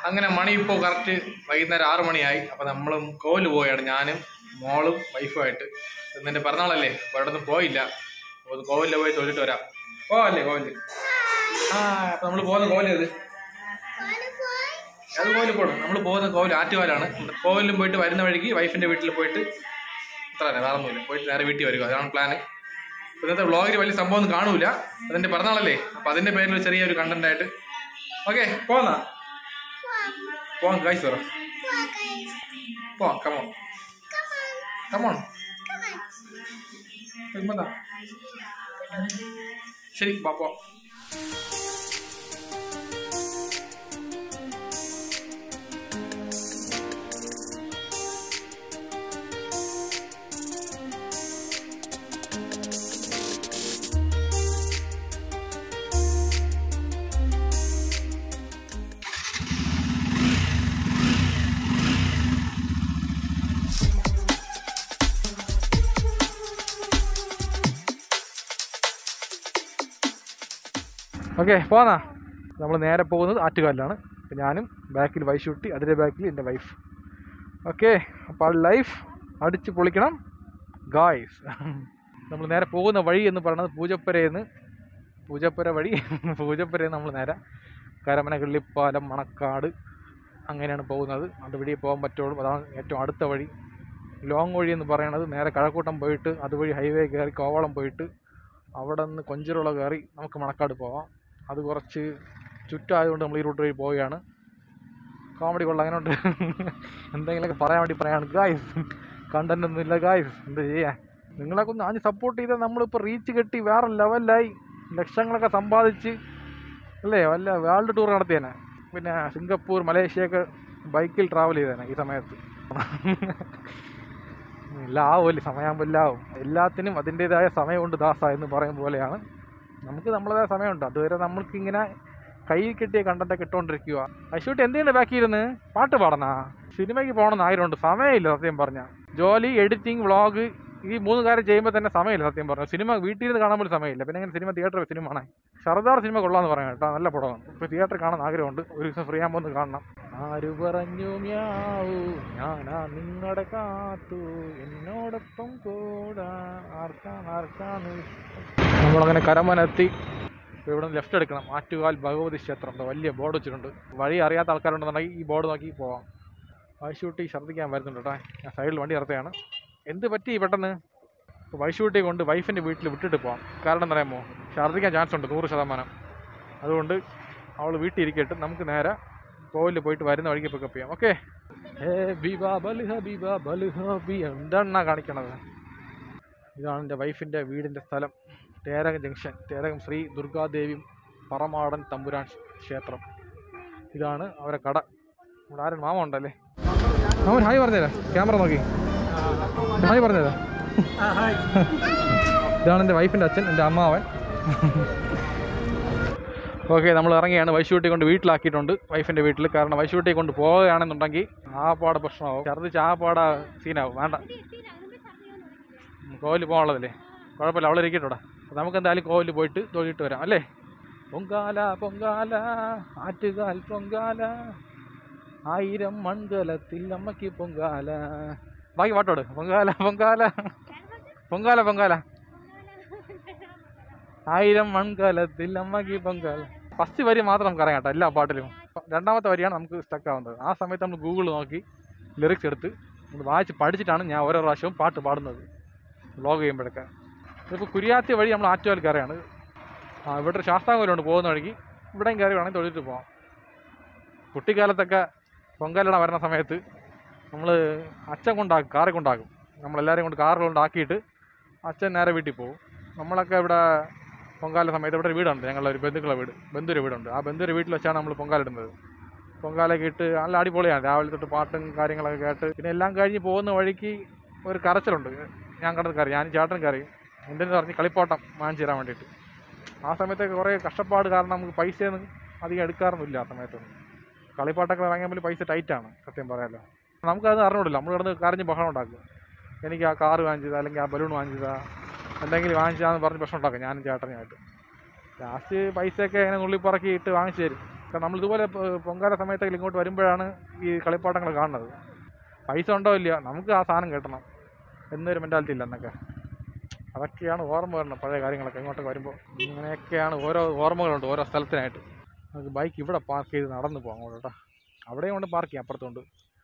അങ്ങനെ മണി ഇപ്പോൾ കറക്റ്റ് വൈകുന്നേരം ആറ് മണിയായി അപ്പം നമ്മളും കോവിൽ പോവുകയാണ് ഞാനും മോളും വൈഫുമായിട്ട് ഇന്ന് എൻ്റെ പിറന്നാളല്ലേ അപ്പോൾ അവിടെ ഒന്നും പോയില്ല അപ്പോൾ കോവിലിൽ പോയി തൊഴിലിട്ട് വരാം പോവല്ലേ കോവില് ആ അപ്പം നമ്മൾ പോകുന്ന കോവിൽ ഏത് അത് കോവിൽ പോകണം നമ്മൾ പോകുന്ന കോവിൽ ആറ്റുകാലാണ് കോവിലും പോയിട്ട് വരുന്ന വഴിക്ക് വൈഫിൻ്റെ വീട്ടിൽ പോയിട്ട് അത്ര തന്നെ വേറെ ഒന്നുമില്ല പോയിട്ട് നേരെ വീട്ടിൽ വരിക അതാണ് പ്ലാന് ഇന്നത്തെ വ്ളോഗിൽ വലിയ സംഭവം ഒന്നും കാണൂല അതെൻ്റെ പിറന്നാളല്ലേ അപ്പം അതിൻ്റെ പേരിൽ ഒരു ചെറിയൊരു കണ്ടന്റ് ആയിട്ട് ഓക്കെ പോന്നാ പോവാം ഗൈസ് പറ പോവാം കമോൺ കമോൺ ശരി വാ പോവാം ഓക്കെ പോന്നാ നമ്മൾ നേരെ പോകുന്നത് ആറ്റുകാലിലാണ് ഇപ്പം ഞാനും ബാക്കിൽ വൈശുട്ടി അതിൻ്റെ ബാക്കിൽ എൻ്റെ വൈഫ് ഓക്കെ അപ്പോൾ ആ ലൈഫ് അടിച്ച് പൊളിക്കണം ഗായ്സ് നമ്മൾ നേരെ പോകുന്ന വഴി എന്ന് പറയുന്നത് പൂജപ്പുരയെന്ന് പൂജപ്പുര വഴി പൂജപ്പുരയിൽ നമ്മൾ നേരെ കരമന കിള്ളിപ്പാലം മണക്കാട് അങ്ങനെയാണ് പോകുന്നത് അതുവഴി പോകാൻ പറ്റുള്ളൂ അതാണ് ഏറ്റവും അടുത്ത വഴി ലോങ് വഴി എന്ന് പറയുന്നത് നേരെ കഴക്കൂട്ടം പോയിട്ട് അതുവഴി ഹൈവേ കയറി കോവളം പോയിട്ട് അവിടെ നിന്ന് കൊഞ്ചിറുള കയറി നമുക്ക് മണക്കാട് പോവാം അത് കുറച്ച് ചുറ്റായതുകൊണ്ട് നമ്മൾ ഈ റൂട്ട് വഴി പോവുകയാണ് കോമഡി കൊള്ളാം അങ്ങനെ ഉണ്ട് എന്തെങ്കിലുമൊക്കെ പറയാൻ വേണ്ടി പറയാണ് ഗായ്സ് കണ്ടന്റ് ഒന്നും ഇല്ല ഗായ്സ് എന്ത് ചെയ്യാൻ നിങ്ങളൊക്കെ ഒന്ന് ആഞ്ഞ് സപ്പോർട്ട് ചെയ്താൽ നമ്മളിപ്പോൾ റീച്ച് കെട്ടി വേറെ ലെവലായി ലക്ഷങ്ങളൊക്കെ സമ്പാദിച്ച് അല്ലേ വല്ല വേൾഡ് ടൂർ നടത്തിയേനെ പിന്നെ സിംഗപ്പൂർ മലേഷ്യയൊക്കെ ബൈക്കിൽ ട്രാവൽ ചെയ്തേനെ ഈ സമയത്ത് ലാവുമല്ലേ സമയമാകുമ്പോൾ ലാവും എല്ലാത്തിനും അതിൻ്റെതായ സമയമുണ്ട് ദാസ എന്ന് പറയും പോലെയാണ് നമുക്ക് നമ്മളതായ സമയമുണ്ട് അതുവരെ നമ്മൾക്ക് ഇങ്ങനെ കൈ കിട്ടിയ കണ്ടന്റൊക്കെ ഇട്ടുകൊണ്ടിരിക്കുക അശൂട്ടി എന്തെങ്കിലും ബാക്കി ഇരുന്ന് പാട്ട് പാടണ സിനിമയ്ക്ക് പോകണമെന്ന് ആഗ്രഹമുണ്ട് സമയമില്ല സത്യം പറഞ്ഞ ജോലി എഡിറ്റിംഗ് വ്ളോഗ് ഈ മൂന്ന് കാര്യം ചെയ്യുമ്പോൾ തന്നെ സമയമില്ല സത്യം പറഞ്ഞു സിനിമ വീട്ടിൽ നിന്ന് കാണാൻ പോലും സമയമില്ല പിന്നെ ഇങ്ങനെ സിനിമ തിയേറ്ററിൽ സിനിമ കാണാൻ സർദാർ സിനിമ കൊള്ളാന്ന് പറയാം കേട്ടോ നല്ല പടമാണ് ഇപ്പോൾ തിയേറ്ററിൽ കാണാൻ ആഗ്രഹമുണ്ട് ഒരു ദിവസം ഫ്രീ ആകുമ്പോൾ ഒന്ന് കാണണം ആര് പറഞ്ഞു മ്യാവൂ ഞാനാ നിങ്ങളുടെ കാത്തു എന്നോടൊപ്പം കൂടാ ആർക്കാണ് ആർക്കാണ് നമ്മളങ്ങനെ കരമനെത്തി ഇപ്പോൾ ഇവിടെ നിന്ന് ലെഫ്റ്റ് എടുക്കണം ആറ്റുകാൽ ഭഗവതി ക്ഷേത്രം ഉണ്ട് വലിയ ബോർഡ് വെച്ചിട്ടുണ്ട് വഴി അറിയാത്ത ആൾക്കാരുണ്ടെന്നുണ്ടെങ്കിൽ ഈ ബോർഡ് നോക്കി പോവാം വൈശൂട്ടി ഛർദ്ദിക്കാൻ വരുന്നുണ്ട് കേട്ടോ ഞാൻ സൈഡിൽ വണ്ടി ഇറത്തുകയാണ് എന്ത് പറ്റി പെട്ടെന്ന് ഇപ്പോൾ വൈശൂട്ടി കൊണ്ട് വൈഫിൻ്റെ വീട്ടിൽ വിട്ടിട്ട് പോവാം കാരണം എന്താ പറയുമോ ഛർദ്ദിക്കാൻ ചാൻസ് ഉണ്ട് നൂറ് ശതമാനം അതുകൊണ്ട് അവൾ വീട്ടിൽ ഇരിക്കട്ടെ നമുക്ക് നേരെ കോവിലിൽ പോയിട്ട് വരുന്ന വഴിക്ക് പിക്കപ്പ് ചെയ്യാം ഓക്കെ എന്താണ് കാണിക്കണത് ഇതാണ് എൻ്റെ വൈഫിൻ്റെ വീടിൻ്റെ സ്ഥലം തേരകം ജംഗ്ഷൻ തേരകം ശ്രീ ദുർഗാദേവി പറമാടൻ തമ്പുരാൻ ക്ഷേത്രം ഇതാണ് അവരെ കട ഇവിടെ ആരും മാമ ഉണ്ടല്ലേ മാമൻ ഹായ് പറഞ്ഞേരാ ക്യാമറ നോക്കി ഹായ് പറഞ്ഞേരാ ഇതാണ് എൻ്റെ വൈഫിൻ്റെ അച്ഛൻ എൻ്റെ അമ്മാവൻ ഓക്കെ നമ്മൾ ഇറങ്ങിയാണ് വൈശൂട്ടി കൊണ്ട് വീട്ടിലാക്കിയിട്ടുണ്ട് വൈഫിൻ്റെ വീട്ടിൽ കാരണം വൈശൂട്ടി കൊണ്ട് പോവുകയാണെന്നുണ്ടെങ്കിൽ ആ പാടെ പ്രശ്നമാവും ഛർദ്ദിച്ച് ആ പാടെ സീനാവും വേണ്ട കോവിൽ പോകാനുള്ളതല്ലേ കുഴപ്പമില്ല അവളെ ഇരിക്കട്ടോടാ അപ്പോൾ നമുക്ക് എന്തായാലും കോവിൽ പോയിട്ട് തൊഴിലിട്ട് വരാം അല്ലേ പൊങ്കാല പൊങ്കാല ആറ്റുകാൽ പൊങ്കാല ആയിരം മൺകലത്തിൽ അമ്മയ്ക്ക് പൊങ്കാല ബാക്കി പാട്ടോട് പൊങ്കാല പൊങ്കാല പൊങ്കാല പൊങ്കാല ആയിരം മൺകലത്തിൽ അമ്മയ്ക്ക് പൊങ്കാല ഫസ്റ്റ് വരി മാത്രം നമുക്ക് അറിയാം കേട്ടോ എല്ലാ പാട്ടിലും രണ്ടാമത്തെ വരിയാണ് നമുക്ക് സ്റ്റക്ക് ആവുന്നത് ആ സമയത്ത് നമ്മൾ ഗൂഗിൾ നോക്കി ലിറിക്സ് എടുത്ത് നമ്മൾ വായിച്ച് പഠിച്ചിട്ടാണ് ഞാൻ ഓരോ പ്രാവശ്യവും പാട്ട് പാടുന്നത് വ്ളോഗ് ചെയ്യുമ്പോഴൊക്കെ ഇതിപ്പോൾ കുരിയാത്തി വഴി നമ്മൾ ആറ്റുകാൽ കയറിയാണ് ആ ഇവിടെ ഒരു ശാസ്താംകോലുണ്ട് പോകുന്ന വഴിക്ക് ഇവിടെയും കയറി വേണമെങ്കിൽ തൊഴിലിട്ട് പോകാം കുട്ടിക്കാലത്തൊക്കെ പൊങ്കാലിട വരുന്ന സമയത്ത് നമ്മൾ അച്ഛൻ കൊണ്ടാക്കും കാറിൽ കൊണ്ടാക്കും നമ്മളെല്ലാവരെയും കൊണ്ട് കാറിൽ കൊണ്ടാക്കിയിട്ട് അച്ഛൻ നേരെ വീട്ടിൽ പോകും നമ്മളൊക്കെ ഇവിടെ പൊങ്കാല സമയത്ത് ഇവിടെ ഒരു വീടുണ്ട് ഞങ്ങളുടെ ഒരു ബന്ധുക്കളുടെ വീട് ബന്ധുര വീടുണ്ട് ആ ബന്ധുര വീട്ടിൽ വെച്ചാണ് നമ്മൾ പൊങ്കാലിടുന്നത് പൊങ്കാലൊക്കെ ഇട്ട് നല്ല അടിപൊളിയാണ് രാവിലെ തൊട്ട് പാട്ടും കാര്യങ്ങളൊക്കെ കേട്ട് പിന്നെ എല്ലാം കഴിഞ്ഞ് പോകുന്ന വഴിക്ക് ഒരു കരച്ചിലുണ്ട് ഞാൻ കണ്ടത് കറി ഞാൻ ചേട്ടൻ കറി എന്തെന്ന് പറഞ്ഞ് കളിപ്പാട്ടം വാങ്ങിച്ചു തരാൻ വേണ്ടിയിട്ട് ആ സമയത്തൊക്കെ കുറേ കഷ്ടപ്പാട് കാരണം നമുക്ക് പൈസയൊന്നും അധികം എടുക്കാറൊന്നുമില്ല ആ സമയത്തൊന്നും കളിപ്പാട്ടൊക്കെ വാങ്ങിയാൽ പൈസ ടൈറ്റാണ് സത്യം പറയാമല്ലോ നമുക്കത് അറിഞ്ഞൂടില്ല നമ്മൾ കിടന്ന് കരഞ്ഞ് ബഹളം ഉണ്ടാക്കും എനിക്ക് ആ കാറ് വാങ്ങിച്ചതാ അല്ലെങ്കിൽ ആ ബലൂൺ വാങ്ങിച്ചതാ എന്തെങ്കിലും വാങ്ങിച്ചതാന്ന് പറഞ്ഞ് പ്രശ്നം ഉണ്ടാക്കും ഞാനും ചേട്ടനുമായിട്ട് ലാസ്റ്റ് പൈസയൊക്കെ ഇങ്ങനെ നുള്ളിപ്പറക്കി ഇട്ട് വാങ്ങിച്ചു തരും കാരണം നമ്മൾ ഇതുപോലെ പൊ- പൊങ്കാല സമയത്തൊക്കെ ഇങ്ങോട്ട് വരുമ്പോഴാണ് ഈ കളിപ്പാട്ടങ്ങൾ കാണുന്നത് പൈസ ഉണ്ടോ ഇല്ലയോ നമുക്ക് ആ സാധനം കിട്ടണം എന്നൊരു മെൻറ്റാലിറ്റി ഇല്ല എന്നൊക്കെ അതൊക്കെയാണ് ഓർമ്മ വരുന്നത് പഴയ കാര്യങ്ങളൊക്കെ ഇങ്ങോട്ടൊക്കെ വരുമ്പോൾ ഇങ്ങനെയൊക്കെയാണ് ഓരോ ഓർമ്മകളുണ്ട് ഓരോ സ്ഥലത്തിനായിട്ട് നമുക്ക് ബൈക്ക് ഇവിടെ പാർക്ക് ചെയ്ത് നടന്നു പോകാം അങ്ങോട്ട് കേട്ടോ അവിടെയും കൊണ്ട് പാർക്ക് ചെയ്യാം അപ്പുറത്തുണ്ട്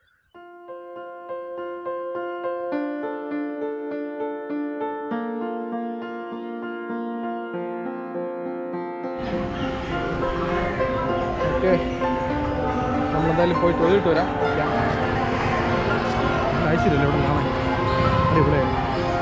ഓക്കെ നമ്മളെന്തായാലും പോയി തൊഴിലിട്ട് വരാം അയച്ചില്ലല്ലോ ഇവിടെ കാണാൻ അടിപൊളിയായി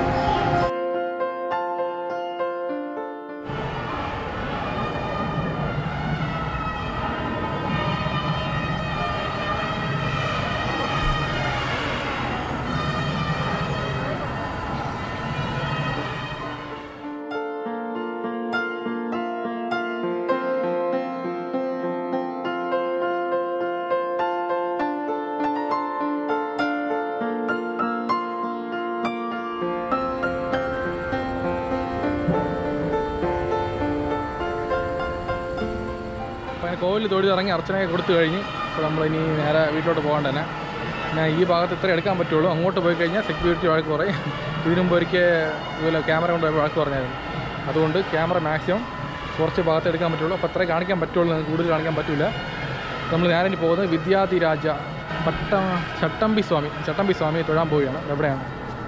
അപ്പോൾ അങ്ങനെ കോവിലിൽ തൊഴിൽ ഇറങ്ങി അർച്ചനയൊക്കെ കൊടുത്തു കഴിഞ്ഞ് അപ്പോൾ നമ്മളിനി നേരെ വീട്ടിലോട്ട് പോകാൻ തന്നെ ഞാൻ ഈ ഭാഗത്ത് ഇത്ര എടുക്കാൻ പറ്റുള്ളൂ അങ്ങോട്ട് പോയി കഴിഞ്ഞാൽ സെക്യൂരിറ്റി വഴക്ക് പറയും ഇതിനു മുമ്പ് ഒരിക്കൽ ഇതുപോലെ ക്യാമറ കൊണ്ട് വഴക്ക് പറഞ്ഞായിരുന്നു അതുകൊണ്ട് ക്യാമറ മാക്സിമം കുറച്ച് ഭാഗത്ത് എടുക്കാൻ പറ്റുള്ളൂ അപ്പോൾ അത്രേ കാണിക്കാൻ പറ്റുള്ളൂ നിങ്ങൾക്ക് കൂടുതൽ കാണിക്കാൻ പറ്റില്ല നമ്മൾ നേരെ ഇനി പോകുന്നത് വിദ്യാധിരാജ പട്ട ചട്ടമ്പി സ്വാമി ചട്ടമ്പി സ്വാമിയെ തൊഴാൻ പോവുകയാണ് എവിടെയാണ്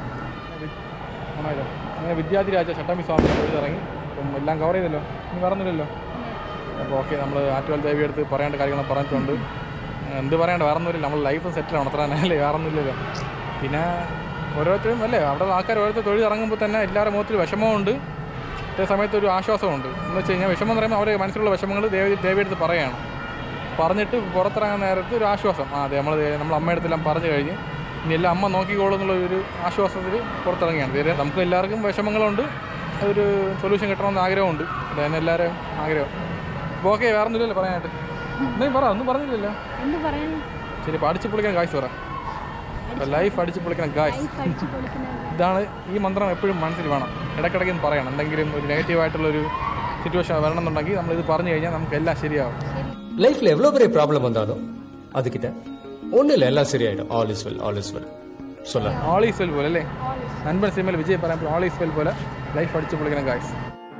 ആണോ ഇത്? അങ്ങനെ വിദ്യാധിരാജ ചട്ടമ്പി സ്വാമിയെ തൊഴിലിറങ്ങി അപ്പം എല്ലാം കവർ ചെയ്തല്ലോ ഇനി പറഞ്ഞില്ലല്ലോ അപ്പോൾ ഓക്കെ നമ്മൾ ആറ്റുകാൽ ദേവി അടുത്ത് പറയേണ്ട കാര്യങ്ങൾ പറഞ്ഞിട്ടുണ്ട് എന്ത് പറയണ്ട വേറെ ഒന്നുമില്ല നമ്മൾ ലൈഫ് സെറ്റിൽ ആണ് അത്ര തന്നെ അല്ലേ വേറെ ഒന്നുമില്ലല്ലോ പിന്നെ ഓരോരുത്തരും അല്ലേ അവിടെ ആൾക്കാർ ഓരോരുത്തർ തൊഴിൽ ഇറങ്ങുമ്പോൾ തന്നെ എല്ലാവരുടെ മുഖത്തിൽ വിഷമമുണ്ട് അതേ സമയത്ത് ഒരു ആശ്വാസമുണ്ട് എന്ന് വെച്ച് കഴിഞ്ഞാൽ വിഷമം എന്ന് പറയുമ്പോൾ അവരുടെ മനസ്സിലുള്ള വിഷമങ്ങൾ ദേവി ദേവി അടുത്ത് പറയുകയാണ് പറഞ്ഞിട്ട് പുറത്തിറങ്ങുന്ന നേരത്ത് ഒരു ആശ്വാസം ആ അതെ നമ്മൾ നമ്മൾ അമ്മയുടെ അടുത്തെല്ലാം പറഞ്ഞു കഴിഞ്ഞ് ഇനി എല്ലാം അമ്മ നോക്കിക്കോളും എന്നുള്ള ഒരു ആശ്വാസത്തിൽ പുറത്തിറങ്ങിയാണ് തീരെ നമുക്ക് എല്ലാവർക്കും വിഷമങ്ങളുണ്ട് അതൊരു സൊല്യൂഷൻ കിട്ടണമെന്ന് ആഗ്രഹമുണ്ട് അത് തന്നെ എല്ലാവരും ആഗ്രഹം അപ്പോൾ ഓക്കെ വേറെ ഒന്നുമില്ലല്ലോ പറയാനായിട്ട് എന്തെങ്കിലും പറ ഒന്നും പറഞ്ഞില്ലല്ലോ എന്ത് പറയാൻ ശരി ഇപ്പോൾ അടിച്ച് പൊളിക്കാൻ കാശ് പറ ലൈഫ് അടിച്ച് പൊളിക്കണം കാശ് ലൈഫ് അടിച്ചു പൊളിക്കുന്നത് ഇതാണ് ഈ മന്ത്രം എപ്പോഴും മനസ്സിൽ വേണം ഇടയ്ക്കിടയ്ക്ക് ഒന്ന് പറയണം എന്തെങ്കിലും ഒരു നെഗറ്റീവായിട്ടുള്ളൊരു സിറ്റുവേഷൻ വരണം എന്നുണ്ടെങ്കിൽ നമ്മളിത് പറഞ്ഞു കഴിഞ്ഞാൽ നമുക്ക് എല്ലാം ശരിയാവും லைஃப்ல எவ்வளவு பெரிய ப்ராப்ளம் வந்தாலும் அதுகிட்ட ஒண்ணு இல்ல எல்லாம் சரியாயிடும் all is well all is well சொல்ல ഓൾ ഈസ് വെൽ പോലെ അല്ലേ നൻപൻ സിനിമയിൽ വിജയ് പറയുമ്പോൾ ഓൾ ഈസ് വെൽ പോലെ ലൈഫ് അടിച്ച് പൊളിക്കണം കാശ്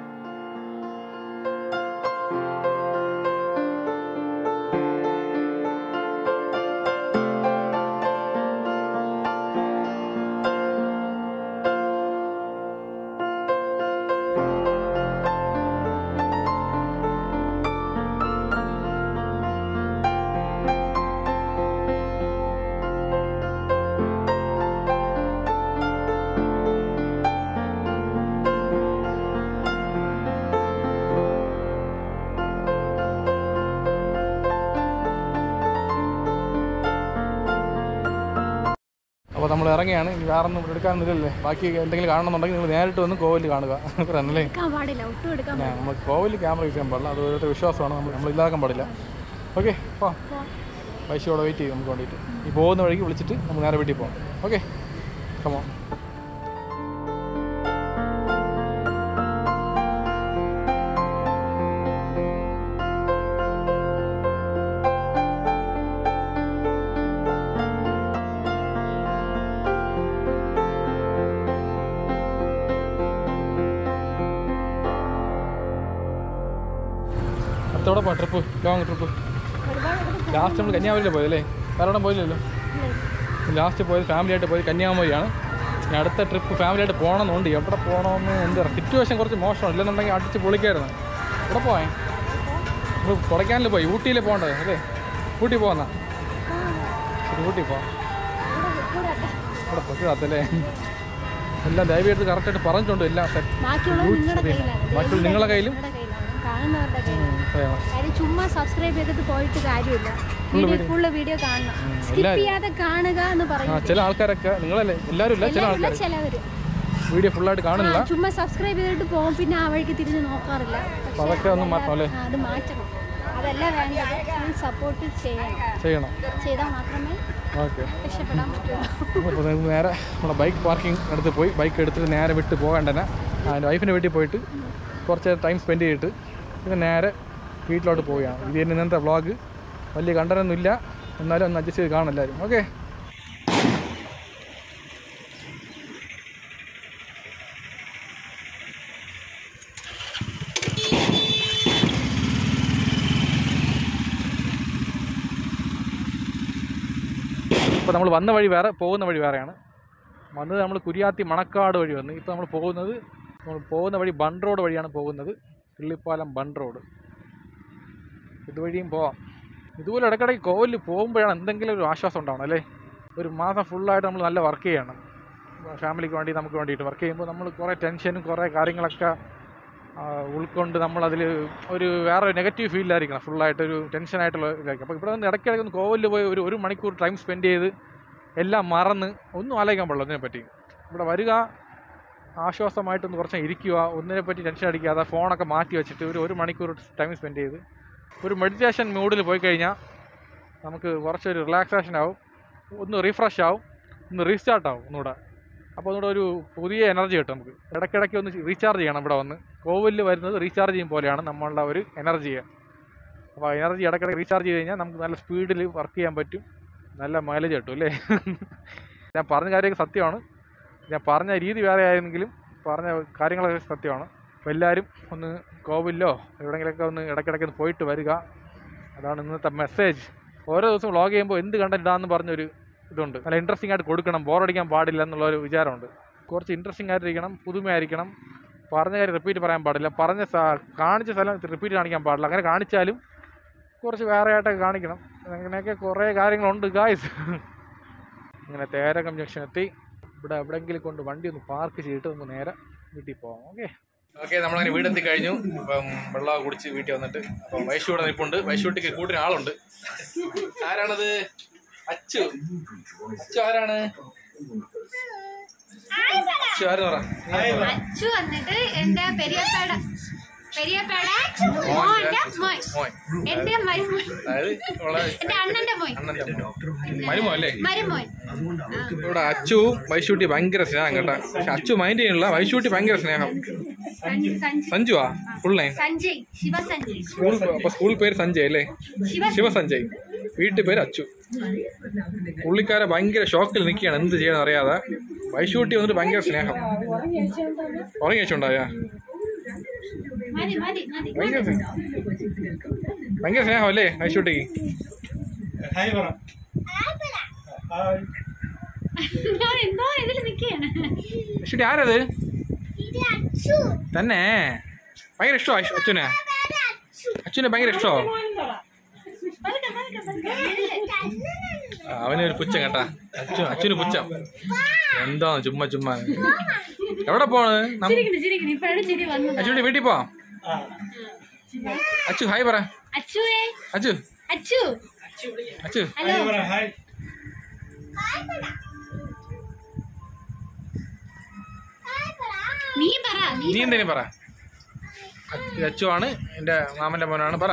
അപ്പോൾ നമ്മൾ ഇറങ്ങിയാണ് ഇനി വേറെ ഒന്നും എടുക്കാനൊന്നുമില്ലല്ലേ ബാക്കി എന്തെങ്കിലും കാണണമെന്നുണ്ടെങ്കിൽ നിങ്ങൾ നേരിട്ട് വന്ന് കോവിൽ കാണുക അല്ലേ എടുക്കാൻ പാടില്ല ഒട്ടും എടുക്കാൻ ഞാൻ നമ്മൾ കോവിൽ ക്യാമറ യൂസ് ചെയ്യാൻ പാടില്ല അത് ഓരോരുത്തർ വിശ്വാസമാണ് നമ്മൾ നമ്മൾ ഇതാക്കാൻ പാടില്ല ഓക്കെ പോ പൈസ അവിടെ വെയിറ്റ് ചെയ്യും നമുക്ക് വേണ്ടിയിട്ട് ഈ പോകുന്ന വഴിക്ക് വിളിച്ചിട്ട് നമുക്ക് നേരെ വീട്ടിൽ പോകാം ഓക്കെ കമോ അടുത്തോടെ പോ ട്രിപ്പ് ലോങ് ട്രിപ്പ് ഒരുപാട് ഇവിടെ ലാസ്റ്റ് നമ്മൾ കന്യാകുമാരിയിലെ പോയതല്ലേ വേറെ പോയില്ലല്ലോ പോകില്ലേ? ലാസ്റ്റ് പോയത് ഫാമിലി ആയിട്ട് പോയത് കന്യാകുമാരിയാണ് ഇനി അടുത്ത ട്രിപ്പ് ഫാമിലി ആയിട്ട് പോകണമെന്നുണ്ട് എവിടെ പോകണമെന്ന് എന്താ സിറ്റുവേഷൻ കുറച്ച് മോശമാണ് ഇല്ലെന്നുണ്ടെങ്കിൽ അടിച്ച് പൊളിക്കായിരുന്നു എവിടെ പോയേ നമ്മൾ കൊടൈക്കാനിൽ പോയി ഊട്ടിയിൽ പോകേണ്ടത് അല്ലേ ഊട്ടി പോകുന്ന ശരി ഊട്ടി പോവാം ഇവിടെ- ഇവിടെ അല്ല. ഇവിടെ പറ്റാത്തല്ലേ എല്ലാം ദയവേടുത്ത് കറക്റ്റായിട്ട് പറഞ്ഞിട്ടുണ്ട് എല്ലാം സെറ്റ് ബാക്കിയുള്ളത് നിങ്ങളുടെ കയ്യിലാണ് ബാക്കിയുള്ള നിങ്ങളുടെ കയ്യിലും നിങ്ങളുടെ കയ്യിലാണ് കാണുന്നവരുടെ കയ്യിലാണ് കാര്യം ചുമ്മാ സബ്സ്ക്രൈബ് ചെയ്തിട്ട് പോയിട്ട് കാര്യമില്ല വീഡിയോ ഫുള്ള് വീഡിയോ കാണണം സ്കിപ്പ് ചെയ്യാതെ കാണുക എന്ന് ആ പറയും ചില ആൾക്കാരൊക്കെ നിങ്ങളല്ലേ എല്ലാവരും ഇല്ല ചില ആൾക്കാർ ചിലവര് വീഡിയോ ഫുള്ളായിട്ട് കാണില്ല ആ, ചുമ്മാ സബ്സ്ക്രൈബ് ചെയ്തിട്ട് പോകും പിന്നെ ആ വഴിക്ക് തിരിഞ്ഞ് നോക്കാറില്ല അപ്പോൾ അതൊക്കെ ഒന്ന് മാറ്റണം അല്ലേ ആ, അത് മാറ്റണം അതല്ല വേണ്ടത് സപ്പോർട്ട് ചെയ്യണം ചെയ്യണം ചെയ്താൽ മാത്രമേ ഓക്കെ രക്ഷപ്പെടാൻ പറ്റുള്ളൂ അപ്പോൾ നമുക്ക് നേരെ നമ്മുടെ ബൈക്ക് പാർക്കിംഗ് അടുത്ത് പോയി ബൈക്ക് എടുത്തിട്ട് നേരെ വിട്ട് പോകാൻ തന്നെ അതിൻ്റെ വൈഫിൻ്റെ വീട്ടിൽ പോയിട്ട് കുറച്ച് ടൈം സ്പെൻഡ് ചെയ്തിട്ട് പിന്നെ നേരെ വീട്ടിലോട്ട് പോവുകയാണ് ഇത് തന്നെ ഇന്നത്തെ വ്ളോഗ് വലിയ കണ്ടനൊന്നുമില്ല എന്നാലും ഒന്ന് അഡ്ജസ്റ്റ് ചെയ്ത് കാണും എല്ലാവരും ഓക്കെ ഇപ്പോൾ നമ്മൾ വന്ന വഴി വേറെ പോകുന്ന വഴി വേറെയാണ് വന്നത് നമ്മൾ കുരിയാത്തി മണക്കാട് വഴി വന്ന് ഇപ്പോൾ നമ്മൾ പോകുന്നത് നമ്മൾ പോകുന്ന വഴി ബൺ റോഡ് വഴിയാണ് പോകുന്നത് കിള്ളിപ്പാലം ബൺ റോഡ് ഇതുവഴിയും പോവാം ഇതുപോലെ ഇടയ്ക്കിടയ്ക്ക് കോവിലിൽ പോകുമ്പോഴാണ് എന്തെങ്കിലും ഒരു ആശ്വാസം ഉണ്ടാവണം അല്ലേ ഒരു മാസം ഫുള്ളായിട്ട് നമ്മൾ നല്ല വർക്ക് ചെയ്യണം ഫാമിലിക്ക് വേണ്ടി നമുക്ക് വേണ്ടിയിട്ട് വർക്ക് ചെയ്യുമ്പോൾ നമ്മൾ കുറേ ടെൻഷനും കുറേ കാര്യങ്ങളൊക്കെ ആ, ഉൾക്കൊണ്ട് നമ്മളതിൽ ഒരു വേറെ നെഗറ്റീവ് ഫീലായിരിക്കണം ഫുള്ളായിട്ട് ഒരു ടെൻഷനായിട്ടുള്ള ഇതായിരിക്കും അപ്പോൾ ഇവിടെ നിന്ന് ഇടയ്ക്കിടയ്ക്ക് ഒന്ന് കോവിലിൽ പോയി ഒരു ഒരു മണിക്കൂർ ടൈം സ്പെൻഡ് ചെയ്ത് എല്ലാം മറന്ന് ഒന്നും ആലോചിക്കാൻ പാടില്ല അതിനെപ്പറ്റി ഇവിടെ വരിക ആശ്വാസമായിട്ടൊന്ന് കുറച്ച് ഇരിക്കുക ഒന്നിനെ പറ്റി ടെൻഷൻ അടിക്കാതെ ഫോണൊക്കെ മാറ്റി വെച്ചിട്ട് ഒരു ഒരു മണിക്കൂർ ടൈം സ്പെൻഡ് ചെയ്ത് ഒരു മെഡിറ്റേഷൻ മൂഡിൽ പോയി കഴിഞ്ഞാൽ നമുക്ക് കുറച്ചൊരു റിലാക്സേഷൻ ആവും ഒന്ന് റീഫ്രഷ് ആവും ഒന്ന് റീസ്റ്റാർട്ട് ആവും ഒന്നുകൂടെ അപ്പോൾ ഒന്നുകൂടെ ഒരു പുതിയ എനർജി കിട്ടും നമുക്ക് ഇടയ്ക്കിടയ്ക്ക് ഒന്ന് റീചാർജ് ചെയ്യണം ഇവിടെ വന്ന് കോവിലിൽ വരുന്നത് റീചാർജ് ചെയ്യും പോലെയാണ് നമ്മളുടെ ഒരു എനർജി അപ്പോൾ ആ എനർജി ഇടയ്ക്കിടയ്ക്ക് റീചാർജ് ചെയ്ത് കഴിഞ്ഞാൽ നമുക്ക് നല്ല സ്പീഡിൽ വർക്ക് ചെയ്യാൻ പറ്റും നല്ല മൈലേജ് കിട്ടും അല്ലേ ഞാൻ പറഞ്ഞ കാര്യമൊക്കെ സത്യമാണ് ഞാൻ പറഞ്ഞ രീതി വേറെ ആയിരുന്നെങ്കിലും പറഞ്ഞ കാര്യങ്ങളൊക്കെ സത്യമാണ് അപ്പോൾ എല്ലാവരും ഒന്ന് കോവിലോ എവിടെയെങ്കിലുമൊക്കെ ഒന്ന് ഇടയ്ക്കിടയ്ക്ക് ഒന്ന് പോയിട്ട് വരിക അതാണ് ഇന്നത്തെ മെസ്സേജ് ഓരോ ദിവസം വ്ളോഗ് ചെയ്യുമ്പോൾ എന്ത് കണ്ടന്റ് ഇടാന്ന് പറഞ്ഞൊരു ഇതുണ്ട് നല്ല ഇൻട്രസ്റ്റിംഗ് ആയിട്ട് കൊടുക്കണം ബോറടിക്കാൻ പാടില്ല എന്നുള്ളൊരു വിചാരമുണ്ട് കുറച്ച് ഇൻട്രസ്റ്റിംഗ് ആയിട്ടിരിക്കണം പുതുമയായിരിക്കണം പറഞ്ഞ കാര്യം റിപ്പീറ്റ് പറയാൻ പാടില്ല പറഞ്ഞ സ്ഥ- കാണിച്ച സ്ഥലം റിപ്പീറ്റ് കാണിക്കാൻ പാടില്ല അങ്ങനെ കാണിച്ചാലും കുറച്ച് വേറെ ആയിട്ടൊക്കെ കാണിക്കണം അങ്ങനെയൊക്കെ കുറേ കാര്യങ്ങളുണ്ട് ഗായ്സ് ഇങ്ങനെ തേരകം ജംഗ്ഷൻ എത്തി ഇവിടെ എവിടെയെങ്കിലും കൊണ്ട് വണ്ടി ഒന്ന് പാർക്ക് ചെയ്തിട്ട് നമുക്ക് നേരെ വീട്ടിൽ പോകാം ഓക്കെ ഓക്കെ നമ്മളങ്ങനെ വീടെത്തി കഴിഞ്ഞു അപ്പം വെള്ളം കുടിച്ച് വീട്ടിൽ വന്നിട്ട് അപ്പം വൈശു ഇവിടെ നിൽപ്പുണ്ട് വൈശുട്ടിക്ക് കൂട്ടിന് ആളുണ്ട് ആരാണത് അച്ചു അച്ചു ആരാണ് അച്ചു ആര് പറ അച്ചു വന്നിട്ട് എന്റെ പെരിയപ്പാട പെരിയപ്പാട മോന്റെ മോൻ മോൻ എന്റെ മരുമോൻ അതായത് ഉള്ള എന്റെ അണ്ണന്റെ മോൻ അണ്ണന്റെ മരുമോ അല്ലേ മരുമോൻ ഇവിടെ അച്ചുവും വൈശൂട്ടി ഭയങ്കര സ്നേഹം കേട്ടോ പക്ഷെ അച്ചു മൈൻഡ് ചെയ്യണില്ല വൈശൂട്ടി ഭയങ്കര സ്നേഹം സഞ്ജയ് സഞ്ജയ് സഞ്ജുവാ full nine Sanjay Shiva Sanjay school അപ്പൊ സ്കൂൾ പേര് സഞ്ജയ് അല്ലേ ശിവ ശിവസഞ്ജയ് വീട്ടു പേര് അച്ചു പുള്ളിക്കാരെ ഭയങ്കര ഷോക്കിൽ നിൽക്കുകയാണ് എന്ത് ചെയ്യണം അറിയാതെ വൈശൂട്ടി വന്നിട്ട് ഭയങ്കര സ്നേഹം ഉറങ്ങി വെച്ചുണ്ടായ മതി മതി മതി ഭയങ്കര സ്നേഹം. ഭയങ്കര സ്നേഹം അല്ലേ വൈശൂട്ടിക്ക് ഹായ് പറ ഹായ് ഞാൻ എന്തോ ഇതിൽ നിൽക്കുകയാണ് വൈശൂട്ടി ആരത് തന്നെ ഭയങ്കര ഇഷ്ടമോ അച്ഛനെ അച്ഛനെ ഭയങ്കര ഇഷ്ടമോ അവനൊരു പുച്ഛം കേട്ടാ അച്ഛൻ അച്ഛന് പുച്ഛം എന്താന്ന് ചുമ്മാ ചുമ്മാ എവിടെ പോണ് നം- ചിരിക്കുന്നു ചിരിക്കുന്നു ഇപ്പോഴാണ് ചിരി വന്നത് അച്ചുട്ടി വീട്ടിൽ പോവാം ആ അച്ചു ഹായ് പറ അച്ചുവേ അച്ചു അച്ചു അച്ചു ഹലോ ഹായ് പറ ഹായ് നീ പറ നീ നീ എന്തേലും പറ അച്ചു- അച്ചു ആണ് എന്റെ മാമന്റെ മോനാണ് പറ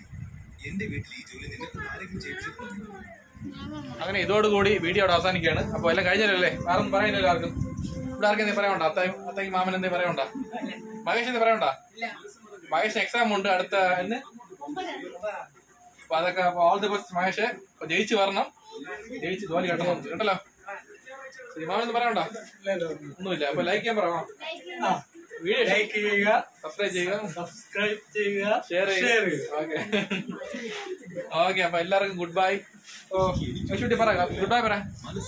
അങ്ങനെ ഇതോടുകൂടി വീഡിയോ അവിടെ അവസാനിക്കുകയാണ് അപ്പോൾ എല്ലാം കഴിഞ്ഞല്ലേ വേറെ ഒന്നും പറയാനില്ലല്ലോ ആർക്കും ഇവിടെ ആർക്കും എന്തെങ്കിലും പറയണ്ട അത്തയും അത്തയ്ക്ക് മാമൻ എന്തെങ്കിലും പറയണ്ട മഹേഷ് എന്തെങ്കിലും പറയണ്ട മഹേഷ് എക്സാം ഉണ്ട് അടുത്ത എന്ന് അപ്പൊ അതൊക്കെ ഓൾ ദി ബെസ്റ്റ് മഹേഷ് അപ്പൊ ജയിച്ചു വരണം ജയിച്ച് ജോലി കിട്ടണം കേട്ടല്ലോ ശരി മാമൻ ഒന്നും പറയണ്ട ഒന്നുമില്ല അപ്പൊ ലൈക്ക് ചെയ്യാൻ പറയാം വീഡിയോ ലൈക്ക് ചെയ്യുക സബ്സ്ക്രൈബ് ചെയ്യുക സബ്സ്ക്രൈബ് ചെയ്യുക ഷെയർ ഷെയർ ചെയ്യുക ഓക്കെ ഓക്കെ അപ്പൊ എല്ലാവർക്കും ഗുഡ് ബൈ ഓ യശുട്ടി പറ ഗുഡ് ബൈ പറ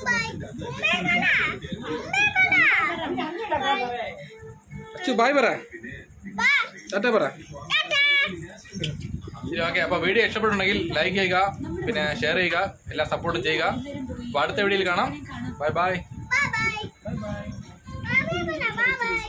അച്ചു ബൈ പറ ടാറ്റ പറ ശരി ഓക്കെ അപ്പൊ വീഡിയോ ഇഷ്ടപ്പെട്ടുണ്ടെങ്കിൽ ലൈക്ക് ചെയ്യുക പിന്നെ ഷെയർ ചെയ്യുക എല്ലാം സപ്പോർട്ട് ചെയ്യുക അപ്പൊ അടുത്ത വീഡിയോയിൽ കാണാം ബൈ ബൈ ബൈ ബൈ